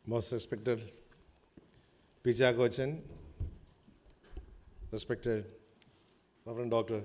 Most respected Picha Gochan, respected Reverend Dr.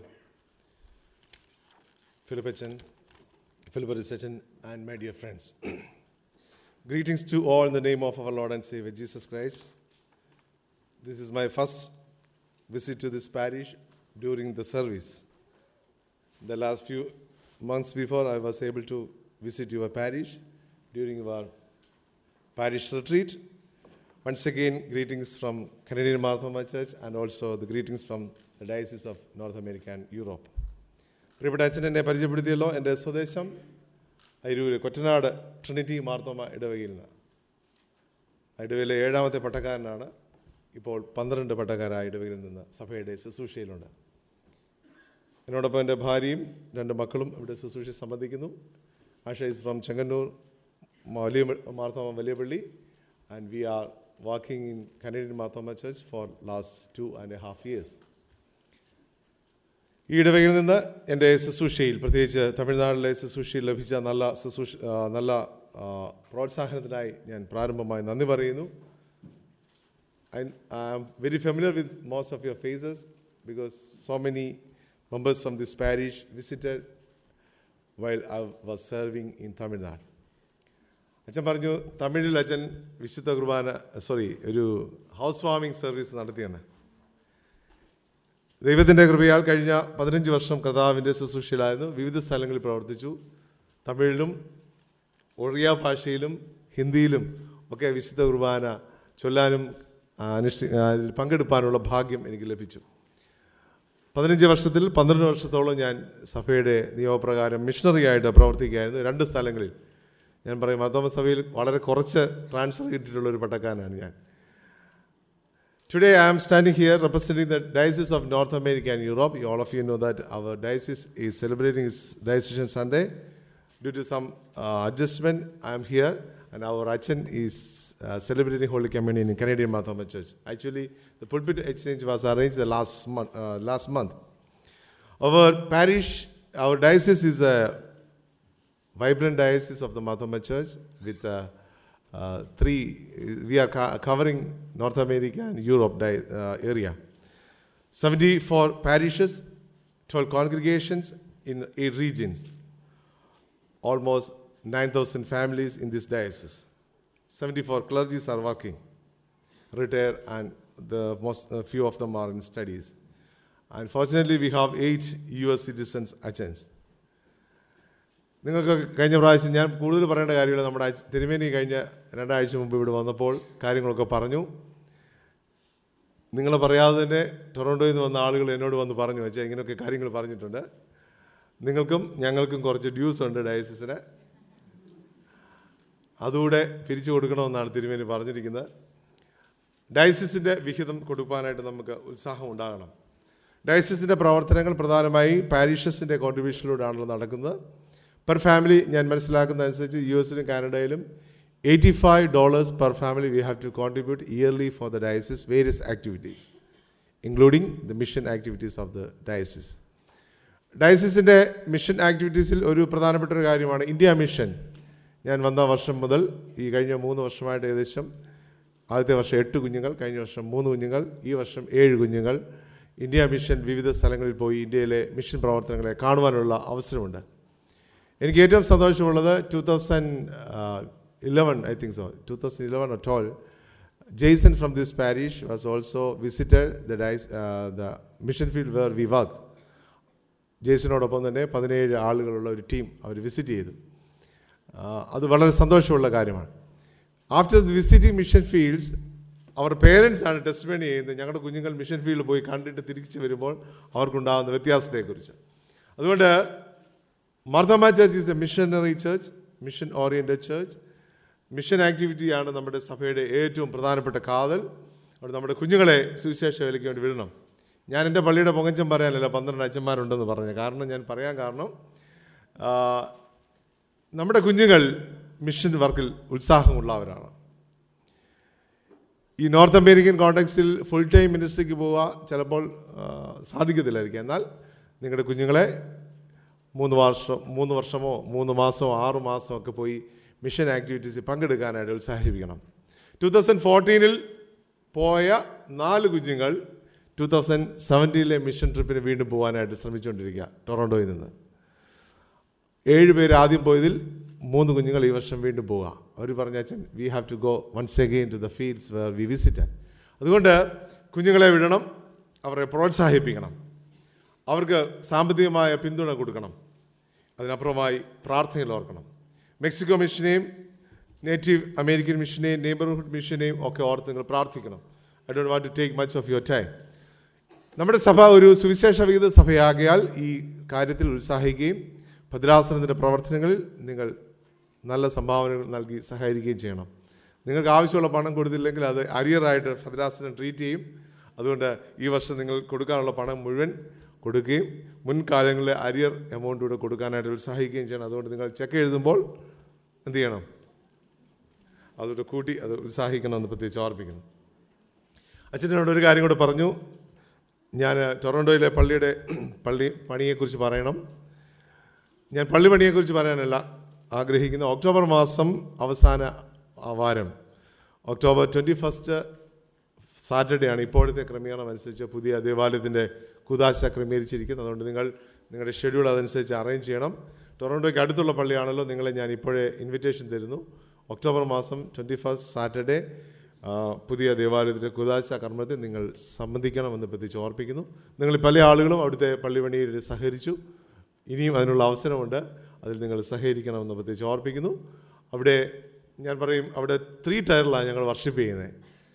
Philip Etchen, Philip Etchen, and my dear friends. Greetings to all in the name of our Lord and Savior Jesus Christ. This is my first visit to this parish during the service. The last few months before, I was able to visit your parish during our parish retreat. Once again, greetings from Canadian Marthoma Church and also the greetings from the Diocese of North America and Europe. പ്രിയപ്പെട്ട അച്ഛൻ എന്നെ പരിചയപ്പെടുത്തിയല്ലോ എൻ്റെ സ്വദേശം Aroor Kottanad Trinity Marthoma ഇടവകയിൽ നിന്ന് ഇടവയിലെ ഏഴാമത്തെ പട്ടക്കാരനാണ് ഇപ്പോൾ പന്ത്രണ്ട് പട്ടക്കാരായ ഇടവകയിൽ നിന്ന് സഭയുടെ ശുശ്രൂഷയിലുണ്ട് എന്നോടൊപ്പം എൻ്റെ ഭാര്യയും രണ്ട് മക്കളും ഇവിടെ ശുശ്രൂഷ സംബന്ധിക്കുന്നു ആഷ ഇസ് ഫ്രം ചെങ്ങന്നൂർ വലിയ മാർത്തോമ വലിയപള്ളി and we are walking in Canadian Marthoma church for last two and a half years ഈ ഇടവകയിൽ നിന്ന് എൻ്റെ ശുശ്രൂഷയിൽ പ്രത്യേകിച്ച് തമിഴ്നാട്ടിലെ ശുശ്രൂഷയിൽ ലഭിച്ച നല്ല ശുശ്രൂഷ ആ, നല്ല ആ, പ്രോത്സാഹനത്തിനായി ഞാൻ പ്രാരംഭമായി നന്ദി പറയുന്നു I am very familiar with most of your faces because so many members from this parish visited while I was serving in Tamil Nadu. അച്ഛൻ പറഞ്ഞു തമിഴിൽ അച്ഛൻ വിശുദ്ധ കുർബാന സോറി ഒരു ഹൗസ് വാമിംഗ് സർവീസ് നടത്തിയെന്ന് ദൈവത്തിൻ്റെ കൃപയാൽ കഴിഞ്ഞ പതിനഞ്ച് വർഷം കർത്താവിൻ്റെ ശുശ്രൂഷയിലായിരുന്നു വിവിധ സ്ഥലങ്ങളിൽ പ്രവർത്തിച്ചു തമിഴിലും ഒറിയ ഭാഷയിലും ഹിന്ദിയിലും ഒക്കെ വിശുദ്ധ കുർബാന ചൊല്ലാനും ആ, അനുഷ്ഠി ആ, അതിൽ പങ്കെടുപ്പാനുള്ള ഭാഗ്യം എനിക്ക് ലഭിച്ചു പതിനഞ്ച് വർഷത്തിൽ പന്ത്രണ്ട് വർഷത്തോളം ഞാൻ സഭയുടെ നിയമപ്രകാരം മിഷണറി ആയിട്ട് പ്രവർത്തിക്കുകയായിരുന്നു രണ്ട് സ്ഥലങ്ങളിൽ ഞാൻ പറയും മർത്തോമ സഭയിൽ വളരെ കുറച്ച് ട്രാൻസ്ഫർ കിട്ടിയിട്ടുള്ള ഒരു പട്ടക്കാരനാണ് ഞാൻ Today I am standing here representing the Diocese of North America and Europe. You- All of you know that our diocese is celebrating its Diocesan Sunday. Due to some uh, adjustment, I am here and our Achan is uh, celebrating Holy Communion in Canadian Mathoma Church. Actually, the pulpit exchange was arranged the last month. Uh, last month. Our parish, our diocese is a vibrant diocese of the Mathoma Church with uh, uh, three, we are co- covering North America and Europe di- uh, area. 74 parishes, 12 congregations in eight regions, almost 9,000 families in this diocese. 74 clergies are working, retired, and the most a few of them are in studies. Unfortunately, we have eight US citizens agents. നിങ്ങൾക്ക് കഴിഞ്ഞ പ്രാവശ്യം ഞാൻ കൂടുതൽ പറയേണ്ട കാര്യമില്ല നമ്മുടെ അച്ഛ- തിരുമേനി കഴിഞ്ഞ രണ്ടാഴ്ച മുമ്പ് ഇവിടെ വന്നപ്പോൾ കാര്യങ്ങളൊക്കെ പറഞ്ഞു നിങ്ങൾ പറയാതെ തന്നെ ടൊറൻറ്റോയിൽ നിന്ന് വന്ന ആളുകൾ എന്നോട് വന്ന് പറഞ്ഞു വെച്ചാൽ ഇങ്ങനെയൊക്കെ കാര്യങ്ങൾ പറഞ്ഞിട്ടുണ്ട് നിങ്ങൾക്കും ഞങ്ങൾക്കും കുറച്ച് ഡ്യൂസ് ഉണ്ട് ഡയസിസിന് അതുകൂടെ പിരിച്ചു കൊടുക്കണമെന്നാണ് തിരുമേനി പറഞ്ഞിരിക്കുന്നത് ഡയസിസിൻ്റെ വിഹിതം കൊടുക്കാനായിട്ട് നമുക്ക് ഉത്സാഹം ഉണ്ടാകണം ഡയസിസിൻ്റെ പ്രവർത്തനങ്ങൾ പ്രധാനമായി പാരീഷസിൻ്റെ കോൺട്രിബ്യൂഷനിലൂടെയാണല്ലോ നടക്കുന്നത് പെർ ഫാമിലി ഞാൻ മനസ്സിലാക്കുന്ന അനുസരിച്ച് യു എസിലും കാനഡയിലും eighty five dollars per family we have to contribute yearly for the diocese various activities including the mission activities of the diocese ഡയസിസിൻ്റെ മിഷൻ ആക്ടിവിറ്റീസിൽ ഒരു പ്രധാനപ്പെട്ട ഒരു കാര്യമാണ് ഇന്ത്യ മിഷൻ ഞാൻ വന്ന വർഷം മുതൽ ഈ കഴിഞ്ഞ മൂന്ന് വർഷമായിട്ട് ഏകദേശം ആദ്യത്തെ വർഷം എട്ട് കുഞ്ഞുങ്ങൾ കഴിഞ്ഞ വർഷം മൂന്ന് കുഞ്ഞുങ്ങൾ ഈ വർഷം ഏഴ് കുഞ്ഞുങ്ങൾ ഇന്ത്യ മിഷൻ വിവിധ സ്ഥലങ്ങളിൽ പോയി ഇന്ത്യയിലെ മിഷൻ പ്രവർത്തനങ്ങളെ കാണുവാനുള്ള അവസരമുണ്ട് എനിക്ക് ഏറ്റവും സന്തോഷമുള്ളത് two thousand eleven I think so two thousand eleven or twelve Jason from this parish was also visited the diocese the mission field where we work ജെയ്സനോടൊപ്പം തന്നെ പതിനേഴ് ആളുകളുള്ള ഒരു ടീം അവർ വിസിറ്റ് ചെയ്തു ആ, അത് വളരെ സന്തോഷമുള്ള കാര്യമാണ് ആഫ്റ്റർ വിസിറ്റിംഗ് മിഷൻ ഫീൽഡ്സ് അവർ പേരൻസ് ആണ് ടെസ്റ്റ് ചെയ്യുന്നത് ഞങ്ങളുടെ കുഞ്ഞുങ്ങൾ മിഷൻ ഫീൽഡിൽ പോയി കണ്ടിട്ട് തിരിച്ചു വരുമ്പോൾ അവർക്കുണ്ടാകുന്ന വ്യത്യാസത്തെക്കുറിച്ച് അതുകൊണ്ട് Marthoma church is a missionary church mission oriented church mission ആക്ടിവിറ്റിയാണ് നമ്മുടെ സഭയുടെ ഏറ്റവും പ്രധാനപ്പെട്ട കാതൽ അവിടെ നമ്മുടെ കുഞ്ഞുങ്ങളെ സുവിശേഷ വേലയ്ക്ക് വേണ്ടി വിടണം ഞാൻ എൻ്റെ പള്ളിയുടെ പൊങ്ങച്ചം പറയാനല്ല പന്ത്രണ്ട് അച്ഛന്മാരുണ്ടെന്ന് പറഞ്ഞു കാരണം ഞാൻ പറയാൻ കാരണം ആ, നമ്മുടെ കുഞ്ഞുങ്ങൾ മിഷൻ വർക്കിൽ ഉത്സാഹമുള്ളവരാണ് ഈ നോർത്ത് അമേരിക്കൻ കോണ്ടക്സിൽ ഫുൾ ടൈം മിനിസ്ട്രിക്ക് പോവുക ചിലപ്പോൾ ആ, സാധിക്കത്തില്ലായിരിക്കും എന്നാൽ നിങ്ങളുടെ കുഞ്ഞുങ്ങളെ മൂന്ന് വർഷം മൂന്ന് വർഷമോ മൂന്ന് മാസമോ ആറ് മാസമോ ഒക്കെ പോയി മിഷൻ ആക്ടിവിറ്റീസിൽ പങ്കെടുക്കാനായിട്ട് ഉത്സാഹിപ്പിക്കണം ടു തൗസൻഡ് ഫോർട്ടീനിൽ പോയ നാല് കുഞ്ഞുങ്ങൾ ടു തൗസൻഡ് സെവൻറ്റീനിലെ മിഷൻ ട്രിപ്പിന് വീണ്ടും പോകാനായിട്ട് ശ്രമിച്ചുകൊണ്ടിരിക്കുക ടൊറൻഡോയിൽ നിന്ന് ഏഴ് പേര് ആദ്യം പോയതിൽ മൂന്ന് കുഞ്ഞുങ്ങൾ ഈ വർഷം വീണ്ടും പോവുക അവർ പറഞ്ഞ അച്ഛൻ we have to go once again to the fields where we visit അതുകൊണ്ട് കുഞ്ഞുങ്ങളെ വിടണം അവരെ പ്രോത്സാഹിപ്പിക്കണം അവർക്ക് സാമ്പത്തികമായ പിന്തുണ കൊടുക്കണം അതിനപ്പുറമായി പ്രാർത്ഥനയിൽ ഓർക്കണം മെക്സിക്കോ മിഷനെയും നേറ്റീവ് അമേരിക്കൻ മിഷനെയും നെയ്ബർഹുഡ് മിഷനെയും ഒക്കെ ഓർത്ത് നിങ്ങൾ പ്രാർത്ഥിക്കണം I don't want to take much of your time നമ്മുടെ സഭ ഒരു സുവിശേഷ വിഹിത സഭയാകിയാൽ ഈ കാര്യത്തിൽ ഉത്സാഹിക്കുകയും ഭദ്രാസനത്തിൻ്റെ പ്രവർത്തനങ്ങളിൽ നിങ്ങൾ നല്ല സംഭാവനകൾ നൽകി സഹകരിക്കുകയും ചെയ്യണം നിങ്ങൾക്ക് ആവശ്യമുള്ള പണം കൊടുത്തില്ലെങ്കിൽ അത് അരിയറായിട്ട് ഭദ്രാസനം ട്രീറ്റ് ചെയ്യും അതുകൊണ്ട് ഈ വർഷം നിങ്ങൾ കൊടുക്കാനുള്ള പണം മുഴുവൻ കൊടുക്കുകയും മുൻകാലങ്ങളിലെ അരിയർ എമൗണ്ട് കൂടെ കൊടുക്കാനായിട്ട് ഉത്സാഹിക്കുകയും ചെയ്യണം അതുകൊണ്ട് നിങ്ങൾ ചെക്ക് എഴുതുമ്പോൾ എന്ത് ചെയ്യണം അതുകൊണ്ട് കൂട്ടി അത് ഉത്സാഹിക്കണമെന്ന് പ്രത്യേകിച്ച് ഓർമ്മിക്കുന്നു അച്ഛനോട് ഒരു കാര്യം കൂടെ പറഞ്ഞു ഞാൻ ടൊറൻഡോയിലെ പള്ളിയുടെ പള്ളി പണിയെക്കുറിച്ച് പറയണം ഞാൻ പള്ളി പണിയെക്കുറിച്ച് പറയാനല്ല ആഗ്രഹിക്കുന്ന ഒക്ടോബർ മാസം അവസാന വാരം ഒക്ടോബർ ട്വൻറ്റി ഫസ്റ്റ് സാറ്റർഡേ ആണ് ഇപ്പോഴത്തെ ക്രമീകരണം അനുസരിച്ച് പുതിയ ദേവാലയത്തിൻ്റെ കുദാശ ക്രമീകരിച്ചിരിക്കുന്നത് അതുകൊണ്ട് നിങ്ങൾ നിങ്ങളുടെ ഷെഡ്യൂൾ അതനുസരിച്ച് അറേഞ്ച് ചെയ്യണം ടൊറൻഡോയ്ക്ക് അടുത്തുള്ള പള്ളിയാണല്ലോ നിങ്ങളെ ഞാൻ ഇപ്പോഴേ ഇൻവിറ്റേഷൻ തരുന്നു ഒക്ടോബർ മാസം ട്വൻറ്റി ഫസ്റ്റ് സാറ്റർഡേ ആ, പുതിയ ദേവാലയത്തിൻ്റെ കുദാശ കർമ്മത്തിൽ നിങ്ങൾ സംബന്ധിക്കണമെന്ന് പ്രത്യേകിച്ച് ഓർപ്പിക്കുന്നു നിങ്ങൾ പല ആളുകളും അവിടുത്തെ പള്ളിപണിയിൽ സഹകരിച്ചു ഇനിയും അതിനുള്ള അവസരമുണ്ട് അതിൽ നിങ്ങൾ സഹകരിക്കണമെന്ന് പ്രത്യേകിച്ച് ഓർപ്പിക്കുന്നു അവിടെ ഞാൻ പറയും അവിടെ ത്രീ ടയറിലാണ് ഞങ്ങൾ വർഷിപ്പ് ചെയ്യുന്നത്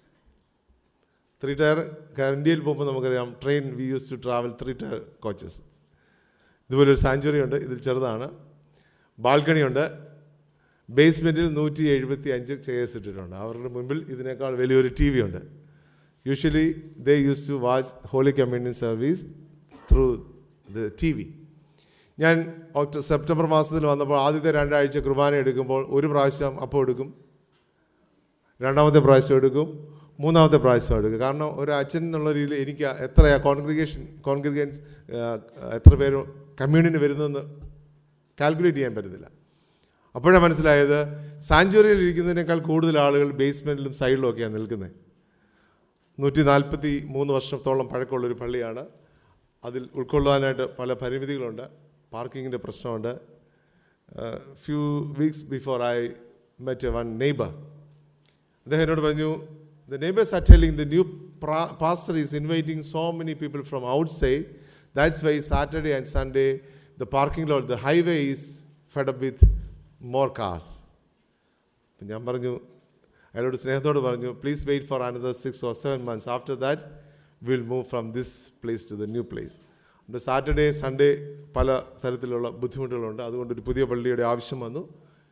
ത്രീ ടയർ ഇന്ത്യയിൽ പോകുമ്പോൾ നമുക്കറിയാം train we use to travel three tier coaches ഇതുപോലെ ഒരു സാഞ്ചുറി ഉണ്ട് ഇതിൽ ചെറുതാണ് ബാൽക്കണി ഉണ്ട് ബേസ്മെൻറ്റിൽ നൂറ്റി എഴുപത്തി അഞ്ച് ചെയർസ് ഇട്ടിട്ടുണ്ട് അവരുടെ മുമ്പിൽ ഇതിനേക്കാൾ വലിയൊരു ടി വി ഉണ്ട് usually they use to watch holy communion service through the T V ഞാൻ ഒക്ടോ സെപ്റ്റംബർ മാസത്തിൽ വന്നപ്പോൾ ആദ്യത്തെ രണ്ടാഴ്ച കുർബാന എടുക്കുമ്പോൾ ഒരു പ്രാവശ്യം അപ്പം എടുക്കും രണ്ടാമത്തെ പ്രാവശ്യം എടുക്കും മൂന്നാമത്തെ പ്രാവശ്യം എടുക്കും കാരണം ഒരു അച്ഛൻ എന്നുള്ള രീതിയിൽ എനിക്ക് എത്ര കോൺഗ്രിഗേഷൻ കോൺഗ്രിഗൻസ് എത്ര പേര് കമ്മ്യൂണിന് വരുന്നതെന്ന് കാൽക്കുലേറ്റ് ചെയ്യാൻ പറ്റുന്നില്ല അപ്പോഴാണ് മനസ്സിലായത് സാഞ്ചുറിയിൽ ഇരിക്കുന്നതിനേക്കാൾ കൂടുതൽ ആളുകൾ ബേസ്മെൻറ്റിലും സൈഡിലും ഒക്കെയാണ് നിൽക്കുന്നത് നൂറ്റി നാൽപ്പത്തി മൂന്ന് വർഷത്തോളം പഴക്കമുള്ളൊരു പള്ളിയാണ് അതിൽ ഉൾക്കൊള്ളാനായിട്ട് പല പരിമിതികളുണ്ട് പാർക്കിങ്ങിൻ്റെ പ്രശ്നമുണ്ട് few weeks before I met one neighbour അദ്ദേഹം എന്നോട് പറഞ്ഞു the neighbours are telling the new pastor is inviting so many people from outside that's why Saturday and Sunday the parking lot the highway is fed up with more cars അപ്പം ഞാൻ പറഞ്ഞു അയാളോട് സ്നേഹത്തോട് പറഞ്ഞു please wait for another six or seven months after that will move from this place to the new place അതുകൊണ്ട് Saturday Sunday പല തരത്തിലുള്ള ബുദ്ധിമുട്ടുകളുണ്ട് അതുകൊണ്ട് ഒരു പുതിയ പള്ളിയുടെ ആവശ്യം വന്നു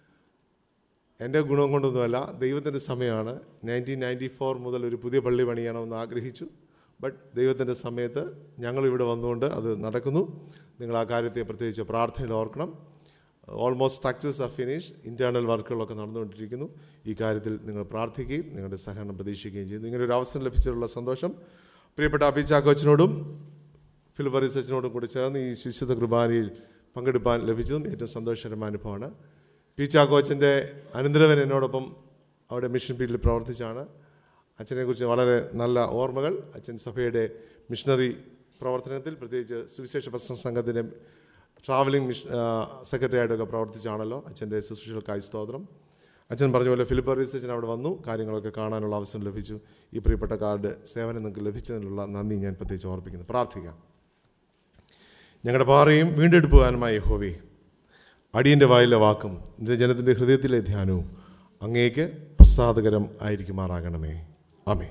എൻ്റെ ഗുണം കൊണ്ടൊന്നുമല്ല ദൈവത്തിൻ്റെ സമയമാണ് നയൻറ്റീൻ നയൻറ്റി ഫോർ മുതൽ ഒരു പുതിയ പള്ളി പണിയണമെന്ന് ആഗ്രഹിച്ചു ബട്ട് ദൈവത്തിൻ്റെ സമയത്ത് ഞങ്ങളിവിടെ വന്നുകൊണ്ട് അത് നടക്കുന്നു നിങ്ങൾ ആ കാര്യത്തെ പ്രത്യേകിച്ച് പ്രാർത്ഥനയിൽ ഓർക്കണം almost structures are finish internal വർക്കുകളൊക്കെ നടന്നുകൊണ്ടിരിക്കുന്നു ഈ കാര്യത്തിൽ നിങ്ങൾ പ്രാർത്ഥിക്കുകയും നിങ്ങളുടെ സഹകരണം പ്രതീക്ഷിക്കുകയും ചെയ്യുന്നു ഇങ്ങനെ ഒരു അവസരം ലഭിച്ചിട്ടുള്ള സന്തോഷം പ്രിയപ്പെട്ട അഭിചാക്കോച്ചനോടും ഫിൽബറിസ് അച്ഛനോടും കൂടി ചേർന്ന് ഈ ശിശുദ്ധ കുർബാനയിൽ പങ്കെടുപ്പാൻ ലഭിച്ചതും ഏറ്റവും സന്തോഷകരമായ അനുഭവമാണ് പി ചാക്കോച്ചൻ്റെ അനന്തരവൻ എന്നോടൊപ്പം അവിടെ മിഷൻ ഫീൽഡിൽ പ്രവർത്തിച്ചാണ് അച്ഛനെക്കുറിച്ച് വളരെ നല്ല ഓർമ്മകൾ അച്ഛൻ സഭയുടെ മിഷണറി പ്രവർത്തനത്തിൽ പ്രത്യേകിച്ച് സുവിശേഷ പ്രസംഗ സംഘത്തിൻ്റെ ട്രാവലിംഗ് മിഷൻ സെക്രട്ടറി ആയിട്ടൊക്കെ പ്രവർത്തിച്ചാണല്ലോ അച്ഛൻ്റെ ശുശ്രൂഷകൾക്കായി സ്തോത്രം അച്ഛൻ പറഞ്ഞ പോലെ ഫിലിപ്പറീസ് അച്ഛൻ അവിടെ വന്നു കാര്യങ്ങളൊക്കെ കാണാനുള്ള അവസരം ലഭിച്ചു ഈ പ്രിയപ്പെട്ട കാർഡ് സേവനം നിങ്ങൾക്ക് ലഭിച്ചതിനുള്ള നന്ദി ഞാൻ പ്രത്യേകിച്ച് ഓർപ്പിക്കുന്നു പ്രാർത്ഥിക്കാം ഞങ്ങളുടെ പാറയും വീണ്ടെടുപ്പുകാരനുമായ യഹോവേ അടിയൻ്റെ വായിലെ വാക്കും നിന്റെ ജനത്തിൻ്റെ ഹൃദയത്തിലെ ധ്യാനവും അങ്ങേക്ക് പ്രസാദകരം ആയിരിക്കുമാറാകണമേ ആമേ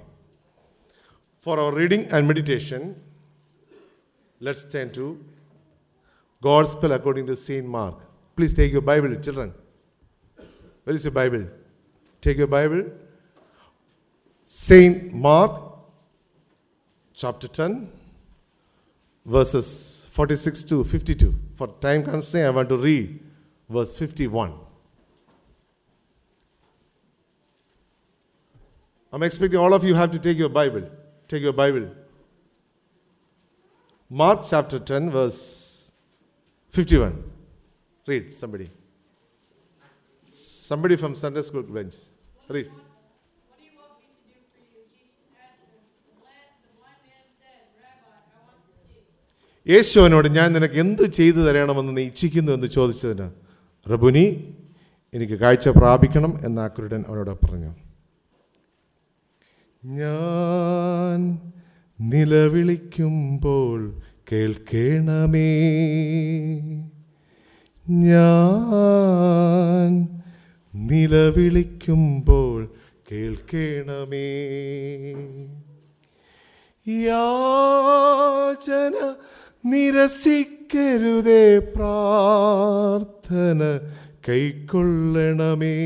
for our reading and meditation let's turn to Gospel according to Saint Mark. Please take your Bible, children. Where is your Bible? Take your Bible. Saint Mark, chapter 10, verses 46 to 52. For time constraint, I want to read verse 51. I'm expecting all of you have to take your Bible. Take your Bible. Mark chapter 10, verse 51. Read, somebody. Somebody from Sunday school bench. Read. What do you want യേശുവിനോട് ഞാൻ നിനക്ക് എന്ത് ചെയ്തു തരണമെന്ന് നീ ഇച്ഛിക്കുന്നു എന്ന് ചോദിച്ചതിന് റബുനി എനിക്ക് കാഴ്ച പ്രാപിക്കണം എന്ന് ആ കുരുടൻ അവനോട് പറഞ്ഞു ഞാൻ നിലവിളിക്കുമ്പോൾ കേൾക്കണമേ ഞാൻ നിലവിളിക്കുമ്പോൾ കേൾക്കണമേ യാചന നിരസിക്കരുതേ പ്രാർത്ഥന കൈക്കൊള്ളണമേ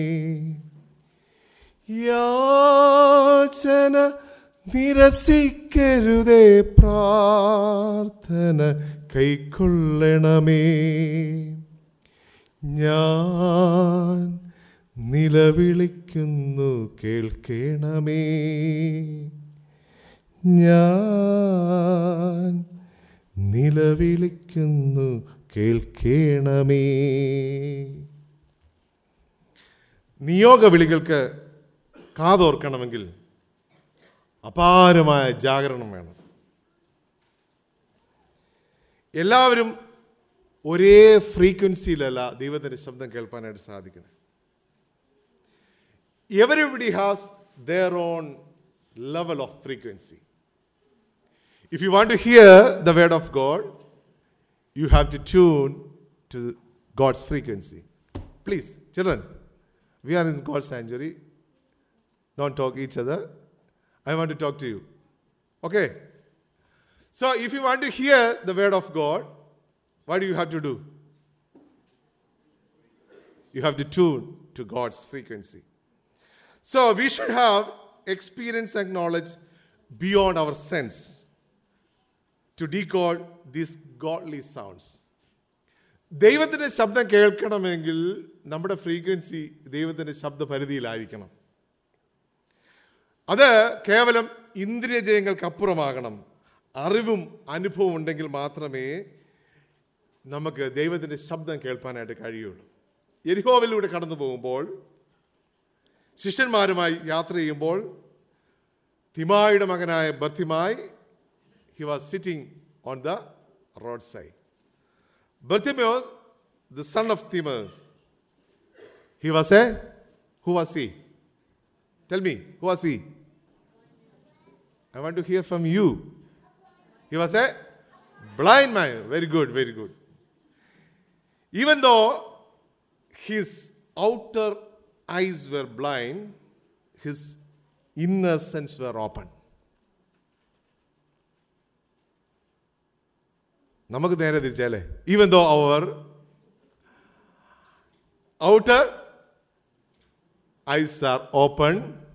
യാചന നിരസിക്കരുതേ പ്രാർത്ഥന കൈക്കൊള്ളണമേ ഞാൻ നിലവിളിക്കുന്നു കേൾക്കണമേ ഞാൻ നിലവിളിക്കുന്നു കേൾക്കണമേ നിയോഗ വിളികൾക്ക് കാതോർക്കണമെങ്കിൽ അപാരമായ ജാഗരണം വേണം എല്ലാവരും ഒരേ ഫ്രീക്വൻസിയിലല്ല ദൈവത്തിൻ്റെ ശബ്ദം കേൾപ്പാനായിട്ട് സാധിക്കുന്നത് everybody has their own level of frequency if you want to hear the word of God you have to tune to God's frequency please children we are in God sanctuary don't talk each other. I want to talk to you. Okay? So, if you want to hear the word of God, what do you have to do? You have to tune to God's frequency. So, we should have experience and knowledge beyond our sense to decode these godly sounds. ദൈവത്തിൻ്റെ ശബ്ദം കേൾക്കണമെങ്കിൽ നമ്മുടെ frequency ദൈവത്തിൻ്റെ ശബ്ദ പരിധിയിലായിരിക്കണം അത് കേവലം ഇന്ദ്രിയജയങ്ങൾക്കപ്പുറമാകണം അറിവും അനുഭവവും ഉണ്ടെങ്കിൽ മാത്രമേ നമുക്ക് ദൈവത്തിൻ്റെ ശബ്ദം കേൾപ്പാനായിട്ട് കഴിയുള്ളൂ എരിഹോവിലൂടെ കടന്നു പോകുമ്പോൾ ശിഷ്യന്മാരുമായി യാത്ര ചെയ്യുമ്പോൾ തിമായുടെ മകനായ ബർത്തിമായി he was sitting on the road side Bartimaeus the son of Timaeus he was a who was he tell me who was he I want to hear from you. He was a blind man. Very good, very good. Even though his outer eyes were blind, his inner sense were open. നമുക്ക് നേരെ തിരിച്ചല്ലേ even though our outer eyes are open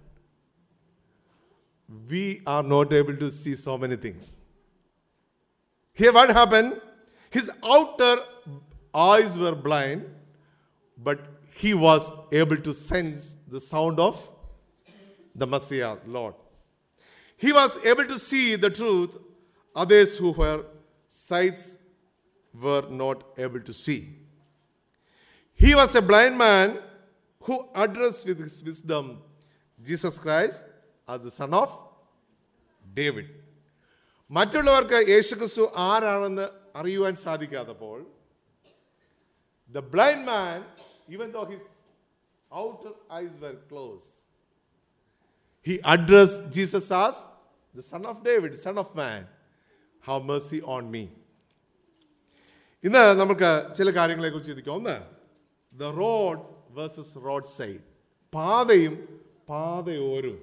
we are not able to see so many things. Here, what happened? His outer eyes were blind, but he was able to sense the sound of the Messiah, Lord. He was able to see the truth, others who were sights were not able to see. He was a blind man who addressed with his wisdom Jesus Christ as the son of David മറ്റുള്ളവർക്ക് യേശുക്രിസ്തു ആരാണെന്ന് അറിയുവാൻ സാധിക്കാത്തപ്പോൾ the blind man even though his outer eyes were close he address Jesus as the son of David son of man have mercy on me ഇന്ന് നമുക്ക് ചില കാര്യങ്ങളെ കുറിച്ച് ചിന്തിക്കാം ഒന്ന് the road versus road side പാതയും പാതയോരും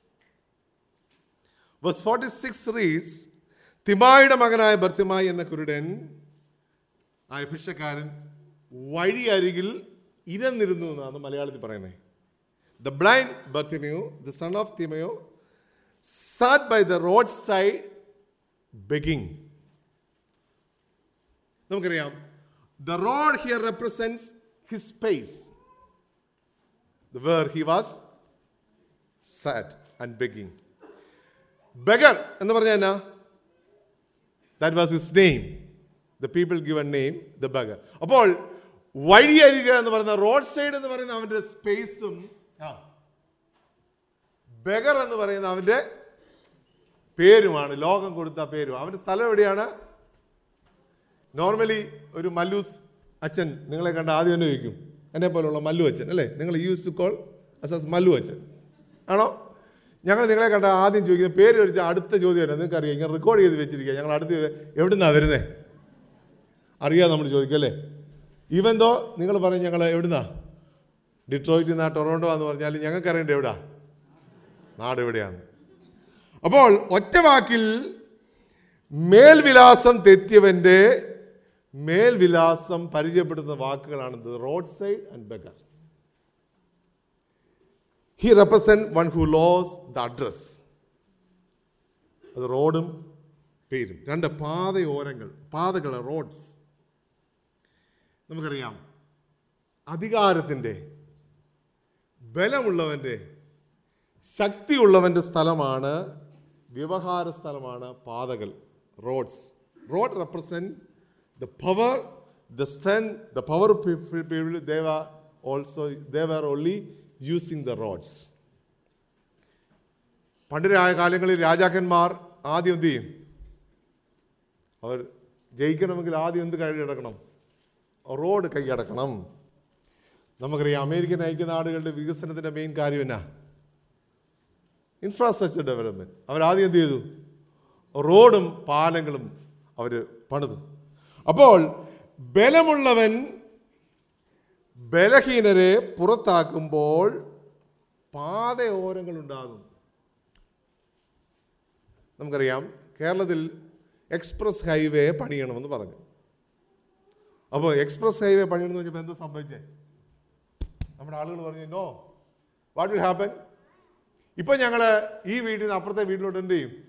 വേഴ്സ് ഫോർട്ടി സിക്സ് റീഡ്സ് തിമായുടെ മകനായ ബർത്തിമായി എന്ന കുരുടൻ ആ ഭിക്ഷക്കാരൻ വഴി അരികിൽ ഇരന്നിരുന്നു എന്നാണ് മലയാളത്തിൽ പറയുന്നത് the blind Bartimaeus the son of Timaeus sat by the road side begging നമുക്കറിയാം the road here represents his space where he was sat and begging beggar എന്ന് പറഞ്ഞാൽ എന്നാ that was his name the people given name the beggar അപ്പോൾ വഴിയരിക എന്ന് പറയുന്ന road side എന്ന് പറയുന്ന അവന്റെ സ്പേസും ബഗർ എന്ന് പറയുന്ന അവന്റെ പേരുമാണ് ലോകം കൊടുത്ത പേരും അവന്റെ സ്ഥലം എവിടെയാണ് നോർമലി ഒരു മല്ലൂസ് അച്ഛൻ നിങ്ങളെ കണ്ട ആദ്യം തന്നെ ചോദിക്കും എന്നെ പോലുള്ള മല്ലു അച്ഛൻ അല്ലേ നിങ്ങൾ use to call us as Mallu അച്ഛൻ ആണോ ഞങ്ങൾ നിങ്ങളെ കണ്ട ആദ്യം ചോദിക്കുന്ന പേര് ചോദിച്ചാൽ അടുത്ത ചോദ്യം തന്നെ നിങ്ങൾക്ക് അറിയാം ഇങ്ങനെ റെക്കോർഡ് ചെയ്ത് വെച്ചിരിക്കുക ഞങ്ങൾ അടുത്ത് എവിടുന്നാണ് വരുന്നത് അറിയാം നമ്മൾ ചോദിക്കും അല്ലേ ഈവൻ ദോ നിങ്ങൾ പറയും ഞങ്ങൾ എവിടുന്നാ ഡിട്രോയിറ്റിൽ നിന്നാ ടൊറോണ്ടോ എന്ന് പറഞ്ഞാൽ ഞങ്ങൾക്ക് അറിയേണ്ടത് എവിടാ നാട് എവിടെയാണ് അപ്പോൾ ഒറ്റ വാക്കിൽ മേൽവിലാസം തെറ്റിയവന്റെ മേൽവിലാസം പരിചയപ്പെടുത്തുന്ന വാക്കുകളാണ് road side and beggar he represent one who lose the address അത് റോഡും പേരും രണ്ട് പാതയോരങ്ങൾ പാതകൾ റോഡ്സ് നമുക്കറിയാം അധികാരത്തിൻ്റെ ബലമുള്ളവൻ്റെ ശക്തിയുള്ളവൻ്റെ സ്ഥലമാണ് വ്യവഹാര സ്ഥലമാണ് പാതകൾ roads road represent the power the strength the power people they were also they were only using the roads പണ്ടിരായ കാലങ്ങളിൽ രാജാക്കന്മാർ ആദ്യം എന്ത് ചെയ്യും അവർ ജയിക്കണമെങ്കിൽ ആദ്യം എന്ത് കൈയടക്കണം റോഡ് കൈയടക്കണം നമുക്കറിയാം അമേരിക്കൻ ഐക്യനാടുകളുടെ വികസനത്തിൻ്റെ മെയിൻ കാര്യം എന്നാ ഇൻഫ്രാസ്ട്രക്ചർ ഡെവലപ്മെൻറ്റ് അവരാദ്യം എന്ത് ചെയ്തു റോഡും പാലങ്ങളും അവർ പണിതു അപ്പോൾ ബലമുള്ളവൻ ബലഹീനരെ പുറത്താക്കുമ്പോൾ പാതയോരങ്ങളുണ്ടാകും നമുക്കറിയാം കേരളത്തിൽ എക്സ്പ്രസ് ഹൈവേ പണിയണമെന്ന് പറഞ്ഞു അപ്പോൾ എക്സ്പ്രസ് ഹൈവേ പണിയണമെന്ന് വെച്ചപ്പോൾ എന്താ സംഭവിച്ചേ നമ്മുടെ ആളുകൾ പറഞ്ഞു നോ വാട്ട് വിൽ ഹാപ്പൻ ഇപ്പൊ ഞങ്ങൾ ഈ വീട്ടിൽ നിന്ന് അപ്പുറത്തെ വീട്ടിലോട്ട് എന്ത് ചെയ്യും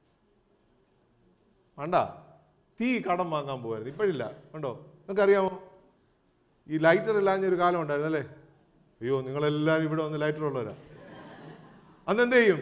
വേണ്ട തീ കടം വാങ്ങാൻ പോകുമായിരുന്നു ഇപ്പോഴില്ല ഉണ്ടോ നിങ്ങൾക്ക് അറിയാമോ ഈ ലൈറ്റർ ഇല്ലാഞ്ഞ ഒരു കാലം ഉണ്ടായിരുന്നു അല്ലേ അയ്യോ നിങ്ങളെല്ലാവരും ഇവിടെ വന്ന് ലൈറ്റർ ഉള്ളവരാ അന്ന് എന്ത് ചെയ്യും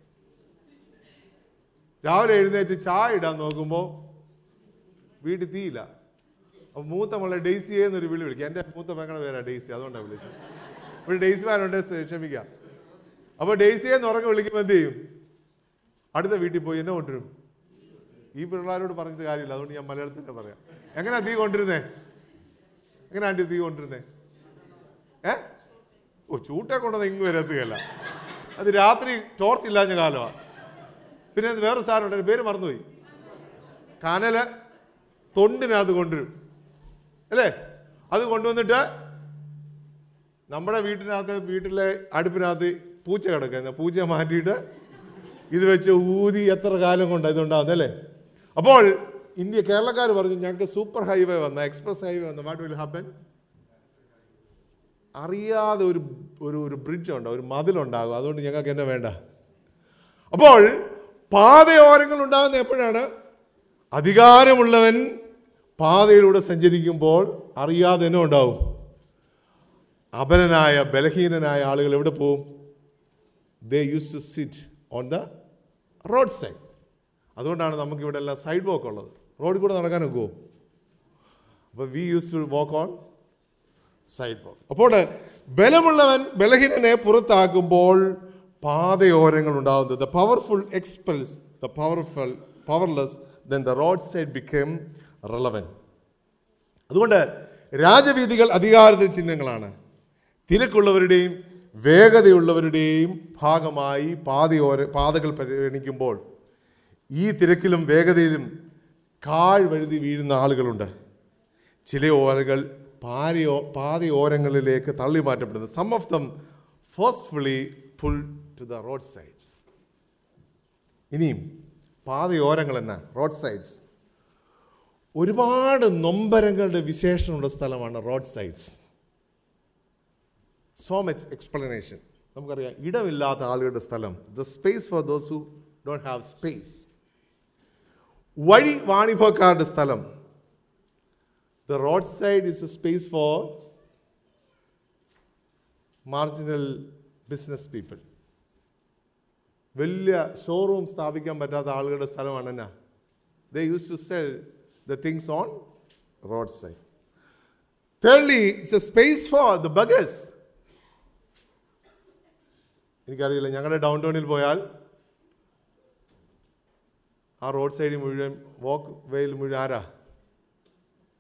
രാവിലെ എഴുന്നേറ്റ് ചായ ഇടാൻ നോക്കുമ്പോൾ വീട്ടിൽ തീയില്ല അപ്പോൾ മൂത്ത മോളെ ഡെയ്സിയെ എന്നൊരു വിളി വിളിക്കുക എൻ്റെ മൂത്ത പെങ്ങളുടെ പേരാ ഡെയ്സി അതുകൊണ്ടാണ് വിളിച്ചത് ഒരു ഡെയ്സി മാനുണ്ട് ക്ഷമിക്കാം അപ്പോൾ ഡെയ്സിയെ എന്ന് ഉറങ്ങി വിളിക്കുമ്പോൾ എന്ത് ചെയ്യും അടുത്ത വീട്ടിൽ പോയി എന്നെ കൊണ്ടുവരും ഈ പിള്ളേരോട് പറഞ്ഞിട്ട് കാര്യമില്ല അതുകൊണ്ട് ഞാൻ മലയാളത്തിൽ തന്നെ പറയാം എങ്ങനെയാ തീ കൊണ്ടിരുന്നേ എങ്ങനെയാ ആൻറ്റി തീ കൊണ്ടിരുന്നേ ഏ ഓ ചൂട്ടെ കൊണ്ടുവന്ന ഇങ്ങ് വരത്തുകയല്ല അത് രാത്രി ടോർച്ച് ഇല്ലാഞ്ഞ കാലമാണ് പിന്നെ അത് വേറെ സാധനം ഉണ്ടായിരുന്നു പേര് മറന്നുപോയി കനല് തൊണ്ടിനകത്ത് കൊണ്ടുവരും അല്ലേ അത് കൊണ്ടുവന്നിട്ട് നമ്മുടെ വീട്ടിനകത്ത് വീട്ടിലെ അടുപ്പിനകത്ത് പൂച്ച കിടക്കുന്ന പൂച്ച മാറ്റിയിട്ട് ഇത് വെച്ച് ഊതി എത്ര കാലം കൊണ്ട് ഇതുണ്ടാകുന്നത് അല്ലേ അപ്പോൾ ഇന്ത്യ കേരളക്കാർ പറഞ്ഞു ഞങ്ങൾക്ക് സൂപ്പർ ഹൈവേ വന്ന എക്സ്പ്രസ് ഹൈവേ വന്ന വാട്ട് വിൽ ഹാപ്പൻ അറിയാതെ ഒരു ഒരു ഒരു ബ്രിഡ്ജ് ഉണ്ടാവും ഒരു മതിലുണ്ടാകും അതുകൊണ്ട് ഞങ്ങൾക്ക് എന്നെ വേണ്ട അപ്പോൾ പാതയോരങ്ങൾ ഉണ്ടാകുന്ന എപ്പോഴാണ് അധികാരമുള്ളവൻ പാതയിലൂടെ സഞ്ചരിക്കുമ്പോൾ അറിയാതെ തന്നെ ഉണ്ടാവും അപരനായ ബലഹീനനായ ആളുകൾ എവിടെ പോവും they use to sit on the road side അതുകൊണ്ടാണ് നമുക്ക് ഇവിടെ എല്ലാം സൈഡ് വാക്ക് ഉള്ളത് റോഡിൽ കൂടെ നടക്കാൻ ഒക്കുമോ അപ്പോൾ we use to walk on side walk അപ്പോൾ ബലമുള്ളവൻ ബലഹീനനെ പുറത്താക്കുമ്പോൾ പാതയോരങ്ങൾ ഉണ്ടാകുന്നത് the powerful expels the powerful powerless then the road side become relevant അതുകൊണ്ട് രാജവീതികൾ അധികാരത്തിന് ചിഹ്നങ്ങളാണ് തിരക്കുള്ളവരുടെയും വേഗതയുള്ളവരുടെയും ഭാഗമായി പാതയോര പാതകൾ പരിഗണിക്കുമ്പോൾ ഈ തിരക്കിലും വേഗതയിലും കാഴ് വഴുതി വീഴുന്ന ആളുകളുണ്ട് ചില ഓരകൾ പാരയോ പാതയോരങ്ങളിലേക്ക് തള്ളി മാറ്റപ്പെടുന്നു some of them forcefully pull to the road sides ഇനിയും പാതയോരങ്ങൾ എന്നാ റോഡ് സൈഡ്സ് ഒരുപാട് നൊമ്പരങ്ങളുടെ വിശേഷമുള്ള സ്ഥലമാണ് road sides so much explanation നമുക്കറിയാം ഇടമില്ലാത്ത ആളുകളുടെ സ്ഥലം the space for those who don't have space വഴി വാണിഭക്കാരുടെ സ്ഥലം the road side is a space for marginal business people വലിയ ഷോറൂം സ്ഥാപിക്കാൻ പറ്റാത്ത ആളുകളുടെ സ്ഥലമാണ് എന്നാ the use to sell the things on road side thirdly it's a space for the beggars എനിക്കറിയില്ല ഞങ്ങളുടെ ഡൗൺ ടൗണിൽ പോയാൽ ആ റോഡ് സൈഡിൽ മുഴുവൻ വാക്ക് വേയിൽ മുഴുവൻ ആരാ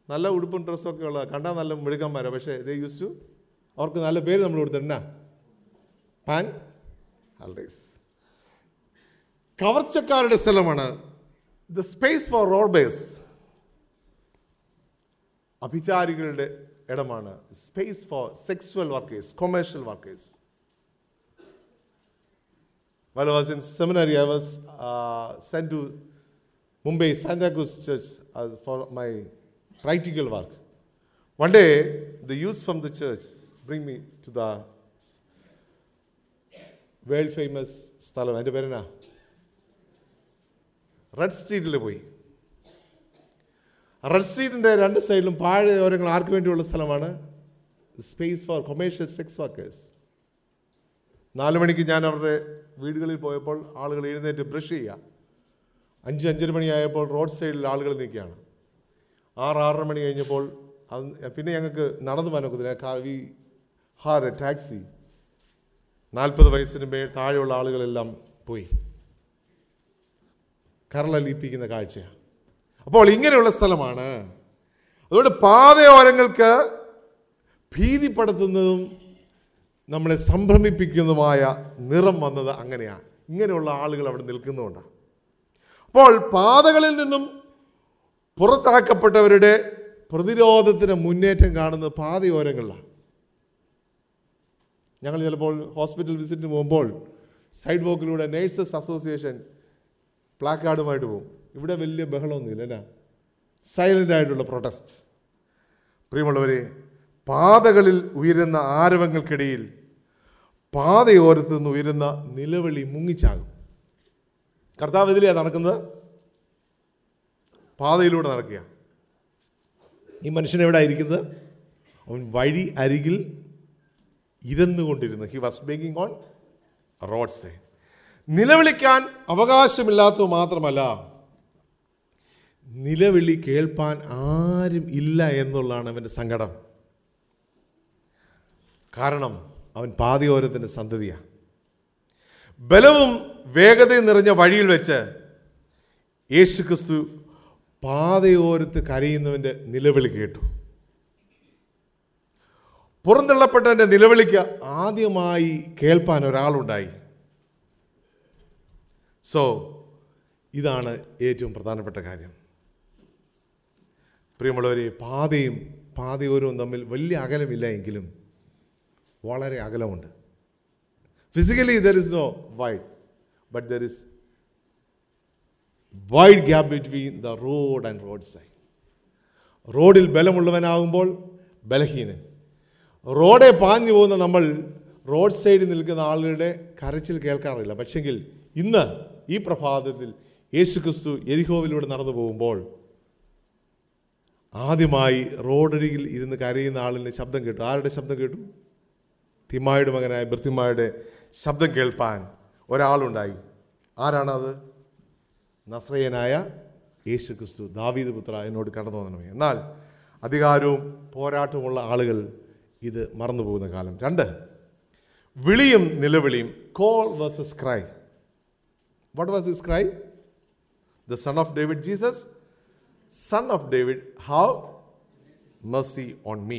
നല്ല ഉടുപ്പും ഡ്രസ്സും ഒക്കെ ഉള്ള കണ്ടാൽ നല്ല മിടുക്കന്മാരാ പക്ഷേ ഇതേ യൂസ് ടു അവർക്ക് നല്ല പേര് നമ്മൾ കൊടുത്തിട്ടുണ്ടാ പാൻ ഹൾഡേസ് കവർച്ചക്കാരുടെ സ്ഥലമാണ് ദ സ്പേസ് ഫോർ റോഡ്ബേസ് അഭിചാരികളുടെ ഇടമാണ് space for sexual workers commercial workers While I was in seminary, I was uh, sent to Mumbai Santa Cruz Church uh, for my practical work. One day, the youth from the church bring me to the world famous സ്ഥലം എൻ്റെ പേരെന്നാ red സ്ട്രീറ്റിൽ പോയി red സ്ട്രീറ്റിൻ്റെ രണ്ട് സൈഡിലും പാഴ് ഓരങ്ങൾ ആർക്ക് വേണ്ടിയുള്ള സ്ഥലമാണ് space for commercial sex workers നാല് മണിക്ക് ഞാൻ അവരുടെ വീടുകളിൽ പോയപ്പോൾ ആളുകൾ എഴുന്നേറ്റ് ബ്രഷ് ചെയ്യുക അഞ്ച് അഞ്ചര മണിയായപ്പോൾ റോഡ് സൈഡിൽ ആളുകൾ നിൽക്കുകയാണ് ആറ് ആറര മണി കഴിഞ്ഞപ്പോൾ അത് പിന്നെ ഞങ്ങൾക്ക് നടന്നു പോകാനൊക്കത്തില്ല car we hire a taxi നാൽപ്പത് വയസ്സിന് മേൽ താഴെയുള്ള ആളുകളെല്ലാം പോയി കരളലിപ്പിക്കുന്ന കാഴ്ചയാണ് അപ്പോൾ ഇങ്ങനെയുള്ള സ്ഥലമാണ് അതുകൊണ്ട് പാതയോരങ്ങൾക്ക് ഭീതിപ്പെടുത്തുന്നതും നമ്മളെ സംഭ്രമിപ്പിക്കുന്നതുമായ നിറം വന്നത് അങ്ങനെയാണ് ഇങ്ങനെയുള്ള ആളുകൾ അവിടെ നിൽക്കുന്നുകൊണ്ടാണ് അപ്പോൾ പാതകളിൽ നിന്നും പുറത്താക്കപ്പെട്ടവരുടെ പ്രതിരോധത്തിന് മുന്നേറ്റം കാണുന്നത് പാതയോരങ്ങളിലാണ് ഞങ്ങൾ ചിലപ്പോൾ ഹോസ്പിറ്റൽ വിസിറ്റിന് പോകുമ്പോൾ സൈഡ് വോക്കിലൂടെ നേഴ്സസ് അസോസിയേഷൻ പ്ലാക്കാർഡുമായിട്ട് പോകും ഇവിടെ വലിയ ബഹളമൊന്നുമില്ല എന്നാ സൈലൻ്റ് ആയിട്ടുള്ള പ്രൊട്ടസ്റ്റ് പ്രിയമുള്ളവരെ പാതകളിൽ ഉയരുന്ന ആരവങ്ങൾക്കിടയിൽ പാതയോരത്ത് നിന്ന് ഉയരുന്ന നിലവിളി മുങ്ങിച്ചാകും കർത്താവ് ഇതിലെയാണ് നടക്കുന്നത് പാതയിലൂടെ നടക്കുക ഈ മനുഷ്യൻ എവിടെ ആയിരിക്കുന്നത് അവൻ വഴി അരികിൽ ഇരുന്നുകൊണ്ടിരുന്നു he was begging on road side നിലവിളിക്കാൻ അവകാശമില്ലാത്തത് മാത്രമല്ല നിലവിളി കേൾപ്പാൻ ആരും ഇല്ല എന്നുള്ളതാണ് അവൻ്റെ സങ്കടം കാരണം അവൻ പാതയോരത്തിൻ്റെ സന്തതിയാണ് ബലവും വേഗതയും നിറഞ്ഞ വഴിയിൽ വെച്ച് യേശു ക്രിസ്തു പാതയോരത്ത് കരയുന്നവൻ്റെ നിലവിളി കേട്ടു പുറന്തള്ളപ്പെട്ടവൻ്റെ നിലവിളിക്ക് ആദ്യമായി കേൾപ്പാൻ ഒരാളുണ്ടായി സോ ഇതാണ് ഏറ്റവും പ്രധാനപ്പെട്ട കാര്യം പ്രിയമുള്ളവരെ പാതയും പാതയോരവും തമ്മിൽ വലിയ അകലമില്ല എങ്കിലും വളരെ അകലമുണ്ട് physically there is no wide but there is wide gap between the road and road side റോഡിൽ ബലമുള്ളവനാകുമ്പോൾ ബലഹീനൻ റോഡെ പാഞ്ഞു പോകുന്ന നമ്മൾ റോഡ് സൈഡിൽ നിൽക്കുന്ന ആളുകളുടെ കരച്ചിൽ കേൾക്കാറില്ല പക്ഷെങ്കിൽ ഇന്ന് ഈ പ്രഭാതത്തിൽ യേശു ക്രിസ്തു എരിഹോവിലൂടെ നടന്നു പോകുമ്പോൾ ആദ്യമായി റോഡരികിൽ ഇരുന്ന് കരയുന്ന ആളിൻ്റെ ശബ്ദം കേട്ടു ആരുടെ ശബ്ദം കേട്ടു തിമായുടെ മകനായ ബൃത്തിമായുടെ ശബ്ദം കേൾപ്പാൻ ഒരാളുണ്ടായി ആരാണത് നസ്രയനായ യേശു ക്രിസ്തു ദാവീദ് പുത്ര എന്നോട് കടന്നു വന്നണമേ എന്നാൽ അധികാരവും പോരാട്ടവുമുള്ള ആളുകൾ ഇത് മറന്നു പോകുന്ന കാലം രണ്ട് വിളിയും നിലവിളിയും call versus cry what was is cry the son of David Jesus son of David have mercy on me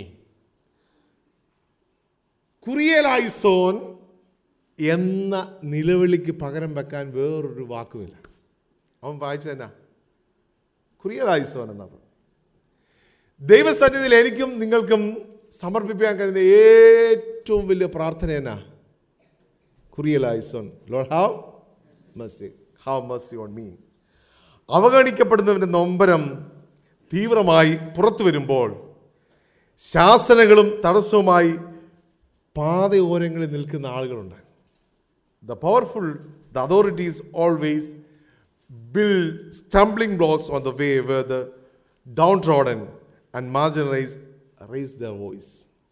കുറിയലായിസോൻ എന്ന നിലവിളിക്ക് പകരം വെക്കാൻ വേറൊരു വാക്കുമില്ല അവൻ വായിച്ചതെന്നാ കുറിയലായിസോൻ എന്നാ പറഞ്ഞത് ദൈവസന്നിധിയിൽ എനിക്കും നിങ്ങൾക്കും സമർപ്പിക്കാൻ കഴിയുന്ന ഏറ്റവും വലിയ പ്രാർത്ഥന എന്നാ കുറിയലായിസോൻ Lord have mercy have mercy on me അവഗണിക്കപ്പെടുന്നവൻ്റെ നൊമ്പരം തീവ്രമായി പുറത്തു വരുമ്പോൾ ശാസനകളും തടസ്സവുമായി പാതയോരങ്ങളിൽ നിൽക്കുന്ന ആളുകളുണ്ട് the powerful the authorities always build stumbling blocks on the way where the downtrodden and marginalized raise their voice.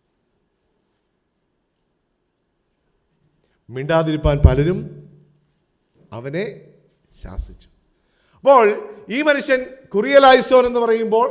മിണ്ടാതിരിപ്പാൻ പലരും അവനെ ശാസിച്ചു അപ്പോൾ ഈ മനുഷ്യൻ കുറിയലായിസോൻ എന്ന് പറയുമ്പോൾ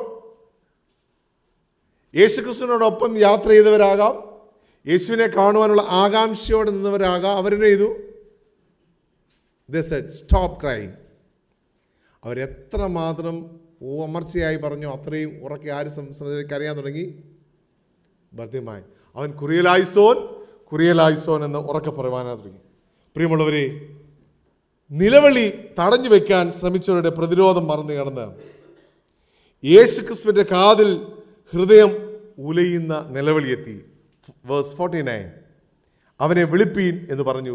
യേശുക്രിസ്തുവിനോടൊപ്പം യാത്ര ചെയ്തവരാകാം യേശുവിനെ കാണുവാനുള്ള ആകാംക്ഷയോടെ നിന്നവരാകാം അവരെന്നെ ചെയ്തു ദ സെഡ് സ്റ്റോപ്പ് ക്രൈം അവരെത്രമാത്രം ഓ അമർച്ചയായി പറഞ്ഞു അത്രയും ഉറക്കെ ആര് സംസാരിക്കാൻ അറിയാൻ തുടങ്ങി ഭർത്യമായി അവൻ കുറിയലായിസോൻ കുറിയലായിസോൻ എന്ന് ഉറക്കെ പറയുവാനാ തുടങ്ങി പ്രിയമുള്ളവരെ നിലവിളി തടഞ്ഞു വെക്കാൻ ശ്രമിച്ചവരുടെ പ്രതിരോധം മറന്നു കിടന്ന് യേശുക്രിസ്തുവിന്റെ കാതിൽ ഹൃദയം ഉലയുന്ന നിലവിളിയെത്തി വേഴ്സ് ഫോർട്ടി നയൻ അവനെ വിളിപ്പീൻ എന്ന് പറഞ്ഞു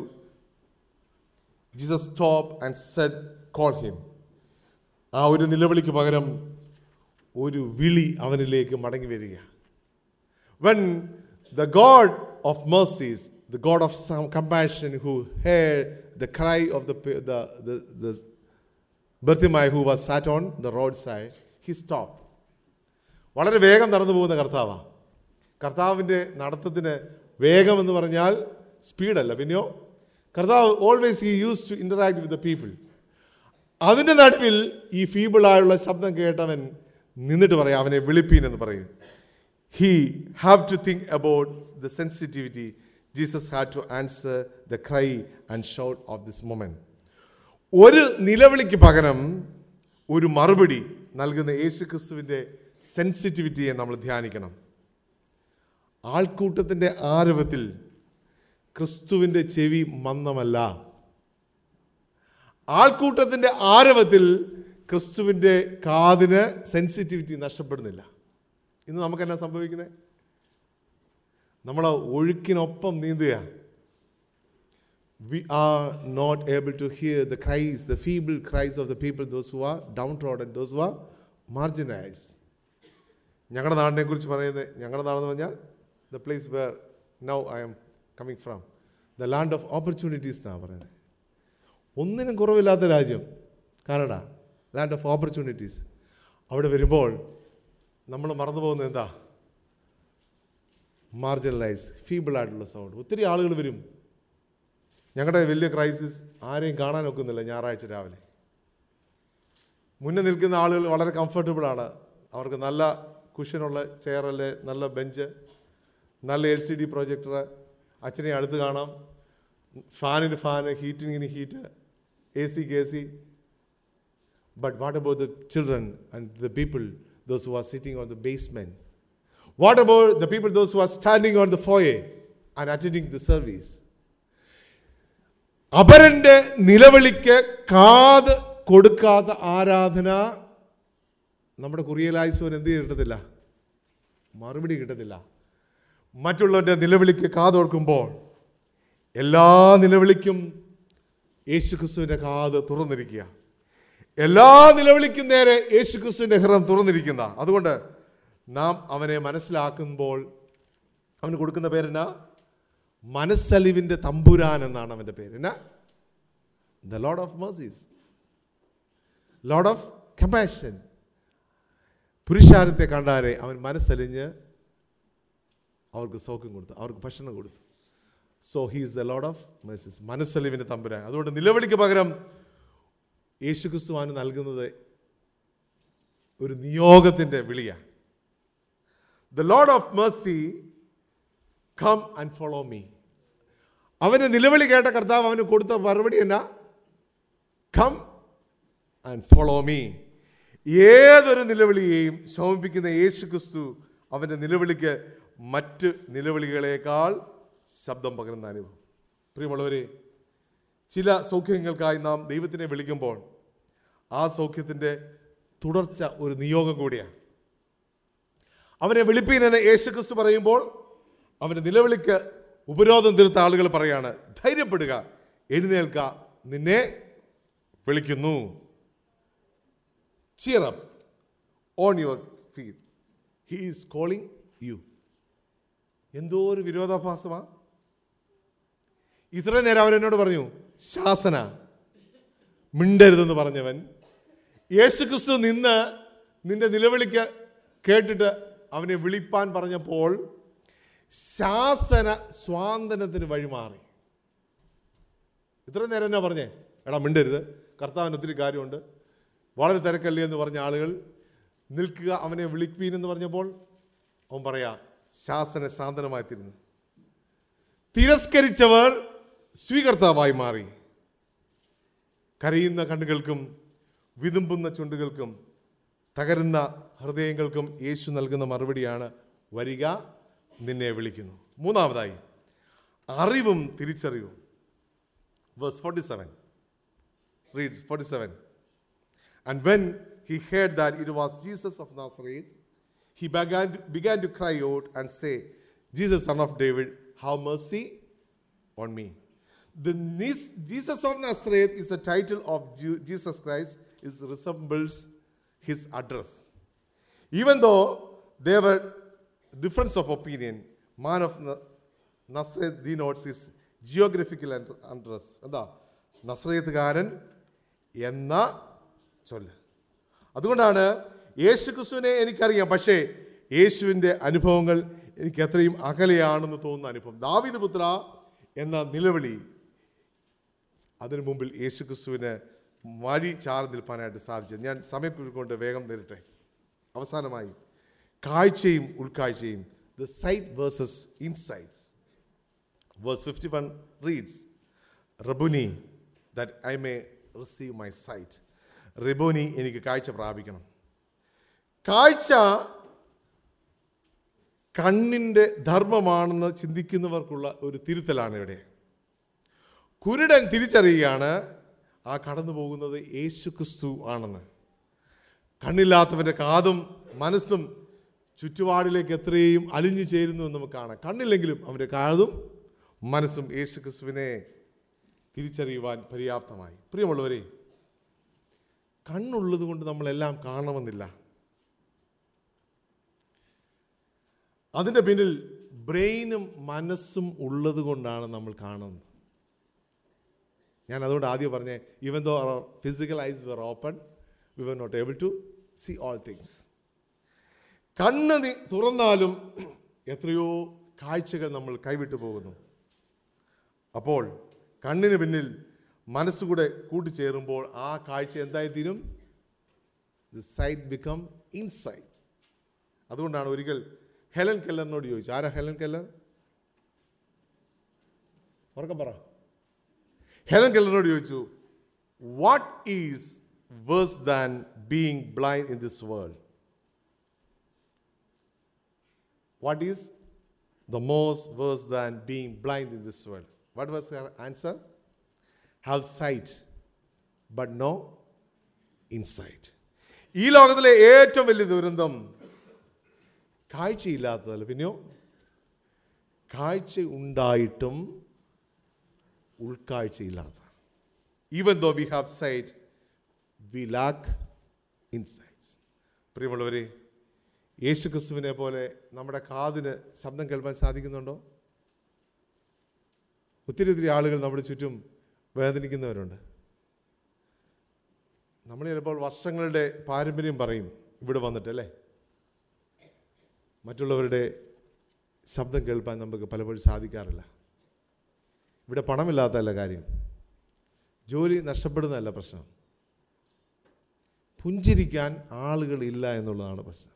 Jesus stop and said call him ആ ഒരു നിലവിളിക്ക് പകരം ഒരു വിളി അവനിലേക്ക് മടങ്ങി വരിക when the God of mercies, the God of some compassion, who heard the cry of the the the, the Bartimaeus who was sat on the roadside, he stopped. വളരെ വേഗം നടന്നു പോകുന്ന കർത്താവാണ് കർത്താവിൻ്റെ നടത്തത്തിന് വേഗം എന്ന് പറഞ്ഞാൽ സ്പീഡല്ല പിന്നെയോ കർത്താവ് always he use to interact with the people അതിൻ്റെ നടുവിൽ ഈ ഫീബിളായുള്ള ശബ്ദം കേട്ടവൻ നിന്നിട്ട് പറയാം അവനെ വിളിപ്പീൻ എന്ന് പറയും he have to think about the sensitivity jesus had to answer the cry and shout of this moment ഒരു നിലവിളിക്ക് പകരം ഒരു മറുപടി നൽകുന്ന യേശു ക്രിസ്തുവിൻ്റെ സെൻസിറ്റിവിറ്റിയെ നമ്മൾ ധ്യാനിക്കണം ആൾക്കൂട്ടത്തിൻ്റെ ആരവത്തിൽ ക്രിസ്തുവിൻ്റെ ചെവി മന്ദമല്ല ആൾക്കൂട്ടത്തിൻ്റെ ആരവത്തിൽ ക്രിസ്തുവിൻ്റെ കാതിന് സെൻസിറ്റിവിറ്റി നഷ്ടപ്പെടുന്നില്ല ഇന്ന് നമുക്ക് എന്നാ സംഭവിക്കുന്നത് നമ്മൾ ഒഴുക്കിനൊപ്പം നീന്തുക we are not able to hear the cries the feeble cries of the people those who are downtrodden those who are marginalised ഞങ്ങളുടെ നാടിനെ കുറിച്ച് പറയുന്നത് ഞങ്ങളുടെ നാടെന്ന് പറഞ്ഞാൽ the place where now I am coming from the land of opportunities എന്നാണ് പറയുന്നത് ഒന്നിനും കുറവില്ലാത്ത രാജ്യം കാനഡ ലാൻഡ് ഓഫ് ഓപ്പർച്യൂണിറ്റീസ് അവിടെ വരുമ്പോൾ നമ്മൾ മറന്നു പോകുന്നത് എന്താ മാർജിനലൈസ് ഫീബിളായിട്ടുള്ള സൗണ്ട് ഒത്തിരി ആളുകൾ വരും ഞങ്ങളുടെ വലിയ ക്രൈസിസ് ആരെയും കാണാൻ ഒക്കുന്നില്ല ഞായറാഴ്ച രാവിലെ മുന്നേ നിൽക്കുന്ന ആളുകൾ വളരെ കംഫർട്ടബിളാണ് അവർക്ക് നല്ല കുഷനുള്ള ചെയറല്ലേ നല്ല ബെഞ്ച് നല്ല എൽ സി ഡി പ്രൊജക്ടർ അച്ഛനെ അടുത്ത് കാണാം ഫാനിന് ഫാന് ഹീറ്റിങ്ങിന് ഹീറ്റ് എ സിക്ക് A C but what about the children and the people those who are sitting on the basement? What about the people, those who are standing on the foyer and attending the service? അപരന്റെ നിലവിളിക്ക് കാത് കൊടുക്കാത്ത ആരാധന നമ്മുടെ കുറിയലായുസവൻ എന്ത് കിട്ടത്തില്ല മറുപടി കിട്ടത്തില്ല മറ്റുള്ളവരുടെ നിലവിളിക്ക് കാതോർക്കുമ്പോൾ എല്ലാ നിലവിളിക്കും യേശുക്രിസ്തുവിൻ്റെ കാത് തുറന്നിരിക്കുക എല്ലാ നിലവിളിക്കും നേരെ യേശു ക്രിസ്തുവിൻ്റെ ഹൃദയം തുറന്നിരിക്കുന്ന അതുകൊണ്ട് നാം അവനെ മനസ്സിലാക്കുമ്പോൾ അവന് കൊടുക്കുന്ന പേരെന്നാ മനസ്സലിവിൻ്റെ തമ്പുരാൻ എന്നാണ് അവൻ്റെ പേര് എന്നാ the Lord of mercies Lord of compassion പുരുഷാരത്തെ കണ്ടാരെ അവൻ മനസ്സലിഞ്ഞ് അവർക്ക് സൗഖ്യം കൊടുത്തു അവർക്ക് ഭക്ഷണം കൊടുത്തു so he's the Lord of mercies മനസ്സലിവിൻ്റെ തമ്പുരാൻ അതുകൊണ്ട് നിലവിളിക്ക് പകരം യേശുക്രിസ്തുവാന് നൽകുന്നത് ഒരു നിയോഗത്തിൻ്റെ വിളിയാണ് the Lord of mercy come and follow me അവന് നിലവിളി കേട്ട കർത്താവ് അവന് കൊടുത്ത മറുപടി എന്നാ കം ആൻഡ് ഫോളോ മീ ഏതൊരു നിലവിളിയെയും ശമിപ്പിക്കുന്ന യേശു ക്രിസ്തു അവൻ്റെ നിലവിളിക്ക് മറ്റ് നിലവിളികളേക്കാൾ ശബ്ദം പകരുന്ന അനുഭവം പ്രിയമുള്ളവരെ ചില സൗഖ്യങ്ങൾക്കായി നാം ദൈവത്തിനെ വിളിക്കുമ്പോൾ ആ സൗഖ്യത്തിൻ്റെ തുടർച്ച ഒരു നിയോഗം കൂടിയാണ് അവനെ വിളിപ്പീനെന്ന് യേശുക്രിസ്തു പറയുമ്പോൾ അവൻ്റെ നിലവിളിക്ക് ഉപരോധം തീർത്ത ആളുകൾ പറയാണ് ധൈര്യപ്പെടുക എഴുന്നേൽക്ക നിന്നെ വിളിക്കുന്നു cheer up on your feet he is calling you എന്തോ ഒരു വിരോധാഭാസമാ ഇത്രയും നേരം അവൻ എന്നോട് പറഞ്ഞു ശാസന മിണ്ടരുതെന്ന് പറഞ്ഞവൻ യേശുക്രിസ്തു നിന്ന് നിന്റെ നിലവിളിക്ക് കേട്ടിട്ട് അവനെ വിളിപ്പാൻ പറഞ്ഞപ്പോൾ ശാസന സ്വാന്തനത്തിന് വഴിമാറി ഇത്രയും നേരം എന്നാ പറഞ്ഞേ എടാ മിണ്ടരുത് കർത്താവിന് ഒത്തിരി കാര്യമുണ്ട് വളരെ തിരക്കല്ലേ എന്ന് പറഞ്ഞ ആളുകൾ നിൽക്കുക അവനെ വിളിപ്പീൻ എന്ന് പറഞ്ഞപ്പോൾ അവൻ പറയാ ശാസന സാന്ത്വനമായി തീരുന്നു തിരസ്കരിച്ചവർ സ്വീകർത്താവായി മാറി കരയുന്ന കണ്ണുകൾക്കും വിതുമ്പുന്ന ചുണ്ടുകൾക്കും തകരുന്ന ഹൃദയങ്ങൾക്കും യേശു നൽകുന്ന മറുപടിയാണ് വരിക നിന്നെ വിളിക്കുന്നു മൂന്നാമതായി അറിവും തിരിച്ചറിവും verse forty seven read forty seven And when he heard that it was Jesus of Nazareth, he began, began to cry out and say, Jesus, son of David, have mercy on me. The Nis- Jesus of Nazareth is the title of Ju- Jesus Christ. It resembles his address. Even though there were difference of opinion, man of Na- Nazareth denotes his geographical ad- address. എന്താ നസ്രയത്തുകാരൻ എന്ന ചൊല്ല് അതുകൊണ്ടാണ് യേശു ക്രിസ്തുവിനെ എനിക്കറിയാം പക്ഷേ യേശുവിൻ്റെ അനുഭവങ്ങൾ എനിക്ക് എത്രയും അകലെയാണെന്ന് തോന്നുന്ന അനുഭവം ദാവിദ് പുത്ര എന്ന നിലവിളി അതിനു മുമ്പിൽ യേശു ക്രിസ്തുവിന് വഴി ചാർന്ന് നിൽപ്പാനായിട്ട് സാധിച്ചത് ഞാൻ സമയം കൊണ്ട് വേഗം നേരിട്ടെ അവസാനമായി കാഴ്ചയും ഉൾക്കാഴ്ചയും the sight versus insights verse fifty one reads Rabboni that I may receive my sight Rabboni എനിക്ക് കാഴ്ച പ്രാപിക്കണം കാഴ്ച കണ്ണിൻ്റെ ധർമ്മമാണെന്ന് ചിന്തിക്കുന്നവർക്കുള്ള ഒരു തിരുത്തലാണ് ഇവിടെ കുരുടൻ തിരിച്ചറിയുകയാണ് ആ കടന്നു പോകുന്നത് യേശു ക്രിസ്തു ആണെന്ന് കണ്ണില്ലാത്തവൻ്റെ കാതും മനസ്സും ചുറ്റുപാടിലേക്ക് എത്രയും അലിഞ്ഞു ചേരുന്നു എന്ന് നമുക്ക് കാണാം കണ്ണില്ലെങ്കിലും അവൻ്റെ കാതും മനസ്സും യേശു ക്രിസ്തുവിനെ തിരിച്ചറിയുവാൻ പര്യാപ്തമായി പ്രിയമുള്ളവരെ കണ്ണുള്ളത് കൊണ്ട് നമ്മളെല്ലാം കാണണമെന്നില്ല അതിൻ്റെ പിന്നിൽ ബ്രെയിനും മനസ്സും ഉള്ളത് കൊണ്ടാണ് നമ്മൾ കാണുന്നത് ഞാൻ അതുകൊണ്ട് ആദ്യം പറഞ്ഞേ even though our physical eyes were open we were not able to see all things കണ്ണ് നി- തുറന്നാലും എത്രയോ കാഴ്ചകൾ നമ്മൾ കൈവിട്ടു പോകുന്നു അപ്പോൾ കണ്ണിന് പിന്നിൽ മനസ്സുകൂടെ കൂട്ടിച്ചേരുമ്പോൾ ആ കാഴ്ച എന്തായി തീരും ദി സൈറ്റ് ബിക്കം ഇൻസൈറ്റ് അതുകൊണ്ടാണ് ഒരിക്കൽ ഹെലൻ കെല്ലറിനോട് ചോദിച്ചു ആരാ ഹെലൻ കെല്ലർ ഉറക്കം പറ ഹെലൻ കെല്ലറിനോട് ചോദിച്ചു what is worse than being blind in this world what is the most worse than being blind in this world what was her answer have sight but no insight ഈ ലോകത്തിലെ ഏറ്റവും വലിയ ദുരന്തം കാഴ്ചയില്ലാത്തതല്ല പിന്നെയോ കാഴ്ച ഉണ്ടായിട്ടും ഉൾക്കാഴ്ചയില്ലാത്ത even though we have sight we lack insights പ്രിയമുള്ളവരെ യേശു ക്രിസ്തുവിനെ പോലെ നമ്മുടെ കാതിന് ശബ്ദം കേൾപ്പാൻ സാധിക്കുന്നുണ്ടോ ഒത്തിരി ഒത്തിരി ആളുകൾ നമ്മുടെ ചുറ്റും വേദനിക്കുന്നവരുണ്ട് നമ്മൾ ചിലപ്പോൾ വർഷങ്ങളുടെ പാരമ്പര്യം പറയും ഇവിടെ വന്നിട്ട് അല്ലേ മറ്റുള്ളവരുടെ ശബ്ദം കേൾപ്പാൻ നമുക്ക് പലപ്പോഴും സാധിക്കാറില്ല ഇവിടെ പണമില്ലാത്തതല്ല കാര്യം ജോലി നഷ്ടപ്പെടുന്നതല്ല പ്രശ്നം പുഞ്ചിരിക്കാൻ ആളുകളില്ല എന്നുള്ളതാണ് പ്രശ്നം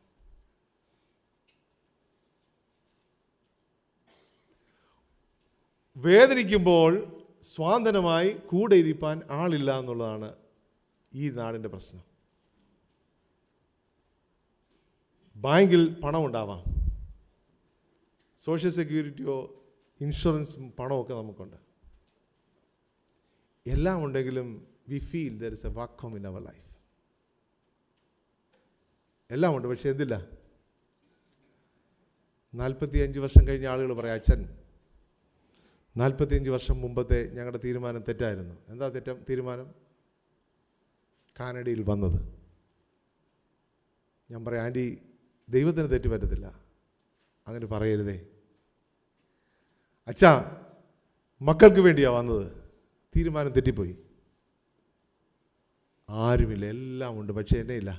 വേദനിക്കുമ്പോൾ സ്വാതന്ത്ര്യമായി കൂടെ ഇരിപ്പാൻ ആളില്ല എന്നുള്ളതാണ് ഈ നാടിൻ്റെ പ്രശ്നം ബാങ്കിൽ പണം ഉണ്ടാവാം സോഷ്യൽ സെക്യൂരിറ്റിയോ ഇൻഷുറൻസും പണമൊക്കെ നമുക്കുണ്ട് എല്ലാം ഉണ്ടെങ്കിലും we feel there is a vacuum in our life എല്ലാം ഉണ്ട് പക്ഷെ എന്തില്ല നാൽപ്പത്തി അഞ്ച് വർഷം കഴിഞ്ഞ ആളുകൾ പറയാം അച്ഛൻ നാൽപ്പത്തിയഞ്ച് വർഷം മുമ്പത്തെ ഞങ്ങളുടെ തീരുമാനം തെറ്റായിരുന്നു എന്താ തെറ്റം തീരുമാനം കാനഡയിൽ വന്നത് ഞാൻ പറയാം ആൻറ്റി ദൈവത്തിന് തെറ്റ് പറ്റത്തില്ല അങ്ങനെ പറയരുതേ അച്ഛാ മക്കൾക്ക് വേണ്ടിയാണ് വന്നത് തീരുമാനം തെറ്റിപ്പോയി ആരുമില്ല എല്ലാം ഉണ്ട് പക്ഷേ എന്നെ ഇല്ല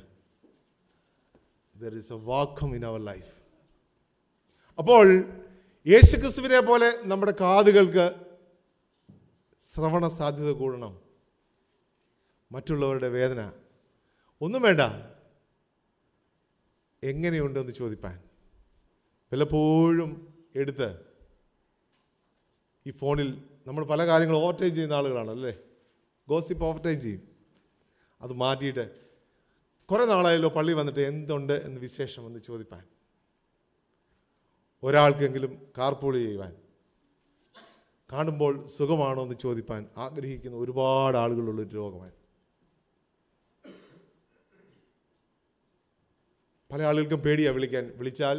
there is a vacuum in our life അപ്പോൾ യേശുക്രിസ്തുവിനെ പോലെ നമ്മുടെ കാതുകൾക്ക് ശ്രവണ സാധ്യത കൂടണം മറ്റുള്ളവരുടെ വേദന ഒന്നും വേണ്ട എങ്ങനെയുണ്ടെന്ന് ചോദിപ്പാൻ വല്ലപ്പോഴും എടുത്ത് ഈ ഫോണിൽ നമ്മൾ പല കാര്യങ്ങളും ഓവർടൈം ചെയ്യുന്ന ആളുകളാണ് അല്ലേ ഗോസിപ്പ് ഓവർടൈം ചെയ്യും അത് മാറ്റിയിട്ട് കുറേ നാളായല്ലോ പള്ളി വന്നിട്ട് എന്തുണ്ട് എന്ന് വിശേഷം എന്ന് ചോദിപ്പാൻ ഒരാൾക്കെങ്കിലും കാർപൂളി ചെയ്യുവാൻ കാണുമ്പോൾ സുഖമാണോ എന്ന് ചോദിപ്പാൻ ആഗ്രഹിക്കുന്ന ഒരുപാട് ആളുകളുള്ളൊരു രോഗമാണ് പല ആളുകൾക്കും പേടിയാണ് വിളിക്കാൻ വിളിച്ചാൽ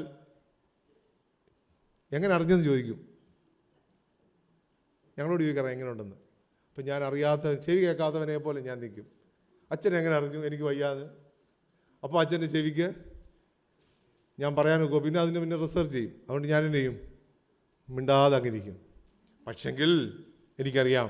എങ്ങനെ അറിഞ്ഞെന്ന് ചോദിക്കും ഞങ്ങളോട് ചോദിക്കാറ് എങ്ങനെ ഉണ്ടെന്ന് അപ്പം ഞാൻ അറിയാത്ത ചെവി കേൾക്കാത്തവനെ പോലെ ഞാൻ നിൽക്കും അച്ഛൻ എങ്ങനെ അറിഞ്ഞു എനിക്ക് വയ്യാതെ അപ്പോൾ അച്ഛൻ്റെ ചെവിക്ക് ഞാൻ പറയാൻ നോക്കുമോ പിന്നെ അതിന് പിന്നെ റിസർച്ച് ചെയ്യും അതുകൊണ്ട് ഞാൻ എന്ത് ചെയ്യും മിണ്ടാതെ അങ്ങിരിക്കും പക്ഷെങ്കിൽ എനിക്കറിയാം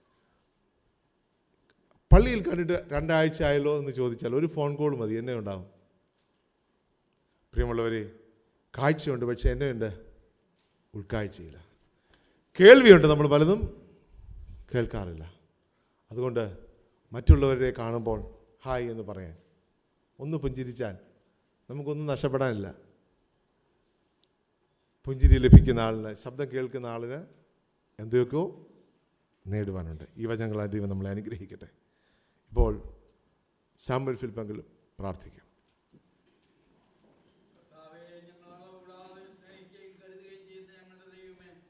പള്ളിയിൽ കണ്ടിട്ട് രണ്ടാഴ്ച ആയല്ലോ എന്ന് ചോദിച്ചാൽ ഒരു ഫോൺ കോൾ മതി എന്നെ ഉണ്ടാവും പ്രിയമുള്ളവരെ കാഴ്ചയുണ്ട് പക്ഷെ എന്നെ ഉണ്ട് ഉൾക്കാഴ്ചയില്ല കേൾവിയുണ്ട് നമ്മൾ പലതും കേൾക്കാറില്ല അതുകൊണ്ട് മറ്റുള്ളവരെ കാണുമ്പോൾ ഹായ് എന്ന് പറയാൻ ഒന്ന് പുഞ്ചിരിച്ചാൽ നമുക്കൊന്നും നഷ്ടപ്പെടാനില്ല പുഞ്ചിരി ലഭിക്കുന്ന ആളിന് ശബ്ദം കേൾക്കുന്ന ആളിന് എന്തൊക്കെയോ നേടുവാനുണ്ട് ഈ വചനങ്ങളാൽ ദൈവം നമ്മളെ അനുഗ്രഹിക്കട്ടെ ഇപ്പോൾ സാമ്പൽ ഫിൽപ്പെങ്കിലും പ്രാർത്ഥിക്കാം